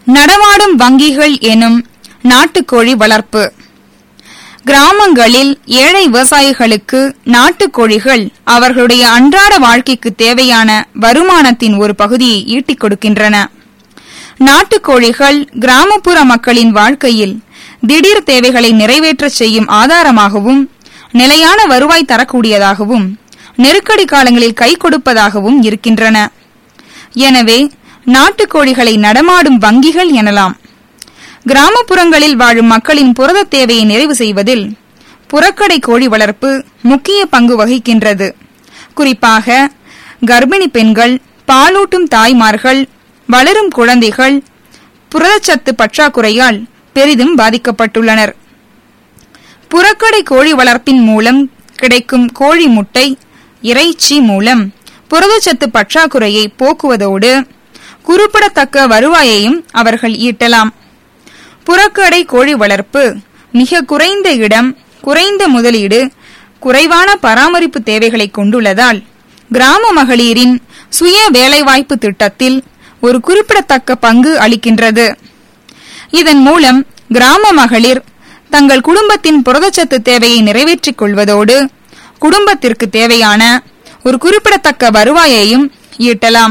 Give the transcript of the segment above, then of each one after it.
நடமாடும் வங்கிகள் எனும் நாட்டுக்கோழி வளர்ப்பு கிராமங்களில் ஏழை விவசாயிகளுக்கு நாட்டுக்கோழிகள் அவர்களுடைய அன்றாட வாழ்க்கைக்கு தேவையான வருமானத்தின் ஒரு பகுதியை ஈட்டிக் கொடுக்கின்றன நாட்டுக்கோழிகள் கிராமப்புற மக்களின் வாழ்க்கையில் திடீர் தேவைகளை நிறைவேற்றச் செய்யும் ஆதாரமாகவும் நிலையான வருவாய் தரக்கூடியதாகவும் நெருக்கடி காலங்களில் கை கொடுப்பதாகவும் இருக்கின்றன எனவே நாட்டுக்கோழிகளை நடமாடும் வங்கிகள் எனலாம் கிராமப்புறங்களில் வாழும் மக்களின் புரத தேவையை நிறைவு செய்வதில் புறக்கடை கோழி வளர்ப்பு முக்கிய பங்கு வகிக்கின்றது குறிப்பாக கர்ப்பிணி பெண்கள் பாலூட்டும் தாய்மார்கள் வளரும் குழந்தைகள் புரதச்சத்து பற்றாக்குறையால் பெரிதும் பாதிக்கப்பட்டுள்ளனர் புறக்கடை கோழி வளர்ப்பின் மூலம் கிடைக்கும் கோழி முட்டை இறைச்சி மூலம் புரதச்சத்து பற்றாக்குறையை போக்குவதோடு குறிப்பிடத்தக்க வருவாயையும் அவர்கள் ஈட்டலாம் புறக்கடை கோழி வளர்ப்பு மிக குறைந்த இடம் குறைந்த முதலீடு குறைவான பராமரிப்பு தேவைகளை கொண்டுள்ளதால் கிராம மகளிரின் சுய வேலைவாய்ப்பு திட்டத்தில் ஒரு குறிப்பிடத்தக்க பங்கு அளிக்கின்றது இதன் மூலம் கிராம மகளிர் தங்கள் குடும்பத்தின் புரதச்சத்து தேவையை நிறைவேற்றிக் கொள்வதோடு குடும்பத்திற்கு தேவையான ஒரு குறிப்பிடத்தக்க வருவாயையும் ஈட்டலாம்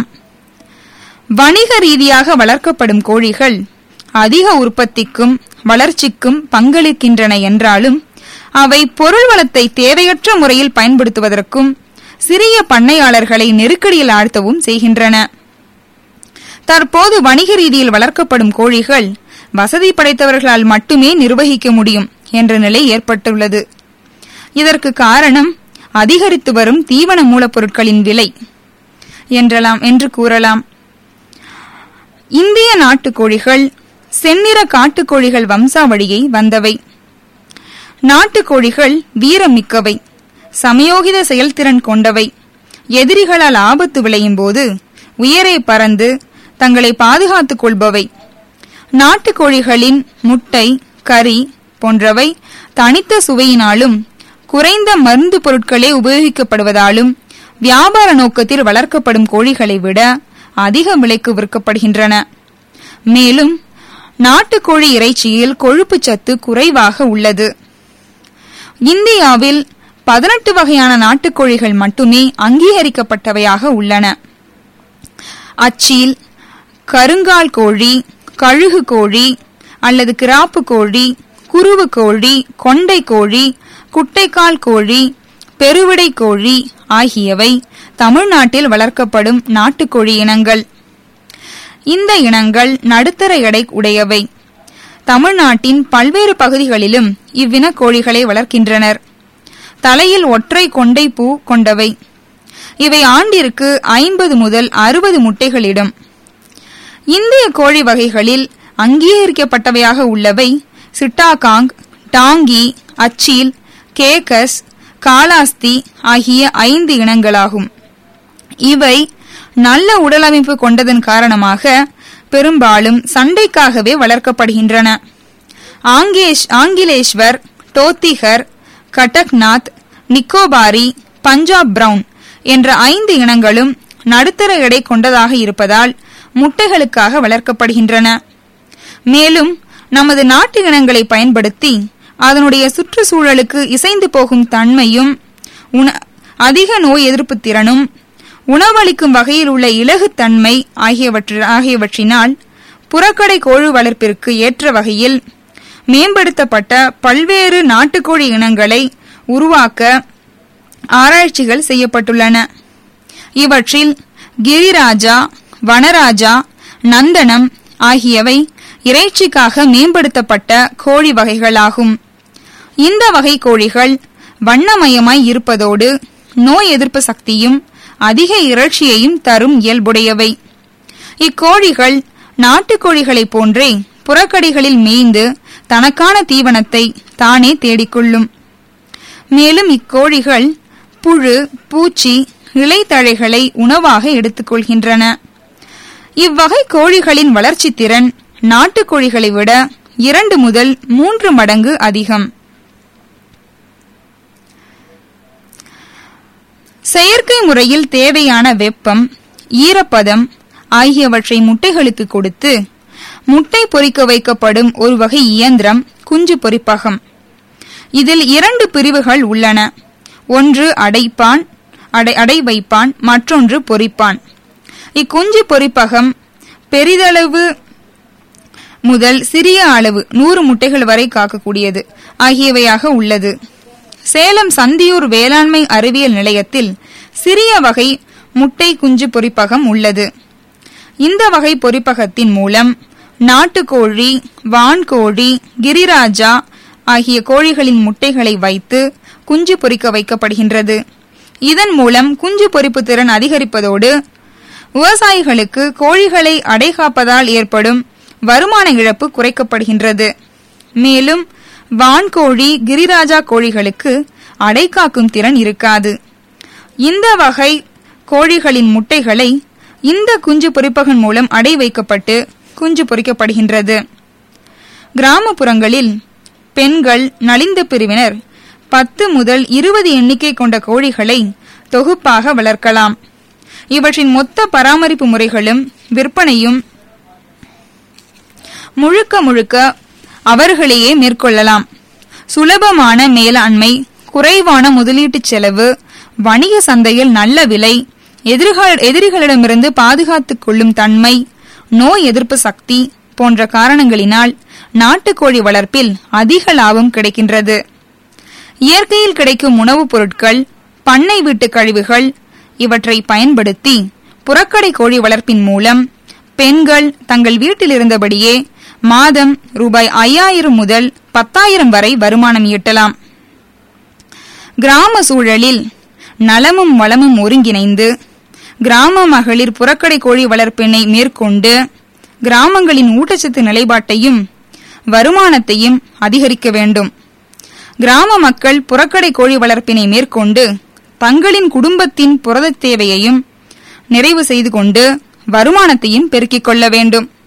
வணிக ரீதியாக வளர்க்கப்படும் கோழிகள் அதிக உற்பத்திக்கும் வளர்ச்சிக்கும் பங்களிக்கின்றன என்றாலும் அவை பொருள் வளத்தை தேவையற்ற முறையில் பயன்படுத்துவதற்கும் சிறிய பண்ணையாளர்களை நெருக்கடியில் ஆழ்த்தவும் செய்கின்றன தற்போது வணிக ரீதியில் வளர்க்கப்படும் கோழிகள் வசதி படைத்தவர்களால் மட்டுமே நிர்வகிக்க முடியும் என்ற நிலை ஏற்பட்டுள்ளது இதற்கு காரணம் அதிகரித்து வரும் தீவன மூலப்பொருட்களின் விலை என்றலாம் என்று கூறலாம் இந்திய நாட்டுக்கோழிகள் செந்நிற காட்டுக்கோழிகள் வம்சாவளியை வந்தவை நாட்டுக்கோழிகள் வீரமிக்கவை சமயோகித செயல்திறன் கொண்டவை எதிரிகளால் ஆபத்து விளையும் போது உயரே பறந்து தங்களை பாதுகாத்துக் கொள்பவை நாட்டுக்கோழிகளின் முட்டை கறி போன்றவை தனித்த சுவையினாலும் குறைந்த மருந்து பொருட்களே உபயோகிக்கப்படுவதாலும் வியாபார நோக்கத்தில் வளர்க்கப்படும் கோழிகளை விட அதிக விலைக்கு விற்கப்படுகின்றன மேலும் நாட்டுக்கோழி இறைச்சியில் கொழுப்புச் சத்து குறைவாக உள்ளது இந்தியாவில் பதினெட்டு வகையான நாட்டுக்கோழிகள் மட்டுமே அங்கீகரிக்கப்பட்டவையாக உள்ளன அச்சில் கருங்கால் கோழி கழுகு கோழி அல்லது கிராப்பு கோழி குருவு கோழி கொண்டை கோழி குட்டைக்கால் கோழி பெருவிடை கோழி ஆகியவை தமிழ்நாட்டில் வளர்க்கப்படும் நாட்டுக்கோழி இனங்கள் இந்த இனங்கள் நடுத்தர எடை உடையவை தமிழ்நாட்டின் பல்வேறு பகுதிகளிலும் இவ்வின கோழிகளை வளர்க்கின்றனர் தலையில் ஒற்றை கொண்டை பூ கொண்டவை இவை ஆண்டிற்கு ஐம்பது முதல் அறுபது முட்டைகளிடும் இந்திய கோழி வகைகளில் அங்கீகரிக்கப்பட்டவையாக உள்ளவை சிட்டாகாங் டாங்கி அச்சீல் கேகஸ் காலாஸ்தி ஆகிய ஐந்து இனங்களாகும் இவை நல்ல உடலமைப்பு கொண்டதன் காரணமாக பெரும்பாலும் சண்டைக்காகவே வளர்க்கப்படுகின்றன ஆங்கேஷ் ஆங்கிலேஸ்வர் டோத்திகர் கட்டக்நாத் நிக்கோபாரி பஞ்சாப் பிரவுன் என்ற ஐந்து இனங்களும் நடுத்தர எடை கொண்டதாக இருப்பதால் முட்டைகளுக்காக வளர்க்கப்படுகின்றன மேலும் நமது நாட்டு இனங்களை பயன்படுத்தி அதனுடைய சுற்றுச்சூழலுக்கு இசைந்து போகும் தன்மையும் உண- அதிக நோய் எதிர்ப்பு திறனும் உணவளிக்கும் வகையில் உள்ள இலகுத்தன்மை ஆகியவற்று ஆகியவற்றினால் புறக்கடை கோழி வளர்ப்பிற்கு ஏற்ற வகையில் மேம்படுத்தப்பட்ட பல்வேறு நாட்டுக்கோழி இனங்களை உருவாக்க ஆராய்ச்சிகள் செய்யப்பட்டுள்ளன இவற்றில் கிரிராஜா வனராஜா நந்தனம் ஆகியவை இறைச்சிக்காக மேம்படுத்தப்பட்ட கோழி வகைகளாகும் இந்த வகை கோழிகள் வண்ணமயமாய் இருப்பதோடு நோய் எதிர்ப்பு சக்தியும் அதிக இறைச்சியையும் தரும் இயல்புடையவை இக்கோழிகள் நாட்டுக்கோழிகளைப் போன்றே புறக்கடிகளில் மேய்ந்து தனக்கான தீவனத்தை தானே தேடிக்கொள்ளும் மேலும் இக்கோழிகள் புழு பூச்சி இலைத்தழைகளை உணவாக எடுத்துக்கொள்கின்றன இவ்வகை கோழிகளின் வளர்ச்சி திறன் நாட்டுக்கோழிகளை விட இரண்டு முதல் மூன்று மடங்கு அதிகம் செயற்கை முறையில் தேவையான வெப்பம் ஈரப்பதம் ஆகியவற்றை முட்டைகளுக்கு கொடுத்து முட்டை பொரிக்க வைக்கப்படும் ஒரு வகை இயந்திரம் குஞ்சு பொரிப்பகம் இதில் இரண்டு பிரிவுகள் உள்ளன ஒன்று அடைப்பான் அடை அடை வைப்பான் மற்றொன்று பொரிப்பான் இக்குஞ்சு பொரிப்பகம் பெரிதளவு முதல் சிறிய அளவு நூறு முட்டைகள் வரை காக்கக்கூடியது ஆகியவையாக உள்ளது சேலம் சந்தியூர் வேளாண்மை அறிவியல் நிலையத்தில் சிறிய வகை முட்டை குஞ்சு பொரிப்பகம் உள்ளது இந்த வகை பொரிப்பகத்தின் மூலம் நாட்டுக்கோழி வான்கோழி கிரிராஜா ஆகிய கோழிகளின் முட்டைகளை வைத்து குஞ்சு பொரிக்க வைக்கப்படுகின்றது இதன் மூலம் குஞ்சு பொரிப்பு திறன் அதிகரிப்பதோடு விவசாயிகளுக்கு கோழிகளை அடைகாப்பதால் ஏற்படும் வருமான இழப்பு குறைக்கப்படுகின்றது மேலும் வான்கோழி கிரிராஜா கோழிகளுக்கு அடைகாக்கும் திறன் இருக்காது இந்த வகை கோழிகளின் முட்டைகளை இந்த குஞ்சு பொரிப்பகன் மூலம் அடை வைக்கப்பட்டு குஞ்சு பொரிக்கப்படுகின்றது கிராமப்புறங்களில் பெண்கள் நலிந்த பிரிவினர் பத்து முதல் இருபது எண்ணிக்கை கொண்ட கோழிகளை தொகுப்பாக வளர்க்கலாம் இவற்றின் மொத்த பராமரிப்பு முறைகளும் விற்பனையும் முழுக்க முழுக்க அவர்களையே மேற்கொள்ளலாம் சுலபமான மேலாண்மை குறைவான முதலீட்டு செலவு வணிக சந்தையில் நல்ல விலை எதிர்கால எதிரிகளிடமிருந்து பாதுகாத்துக் கொள்ளும் தன்மை நோய் எதிர்ப்பு சக்தி போன்ற காரணங்களினால் நாட்டுக்கோழி வளர்ப்பில் அதிக லாபம் கிடைக்கின்றது இயற்கையில் கிடைக்கும் உணவுப் பொருட்கள் பண்ணை வீட்டு கழிவுகள் இவற்றை பயன்படுத்தி புறக்கடை கோழி வளர்ப்பின் மூலம் பெண்கள் தங்கள் வீட்டில் இருந்தபடியே மாதம் ரூபாய் ஐயாயிரம் முதல் பத்தாயிரம் வரை வருமானம் ஈட்டலாம் கிராம சூழலில் நலமும் வளமும் ஒருங்கிணைந்து கிராம மகளிர் புறக்கடை கோழி வளர்ப்பினை மேற்கொண்டு கிராமங்களின் ஊட்டச்சத்து நிலைப்பாட்டையும் வருமானத்தையும் அதிகரிக்க வேண்டும் கிராம மக்கள் புறக்கடை கோழி வளர்ப்பினை மேற்கொண்டு தங்களின் குடும்பத்தின் புரதத் தேவையையும் நிறைவு செய்து கொண்டு வருமானத்தையும் பெருக்கிக் கொள்ள வேண்டும்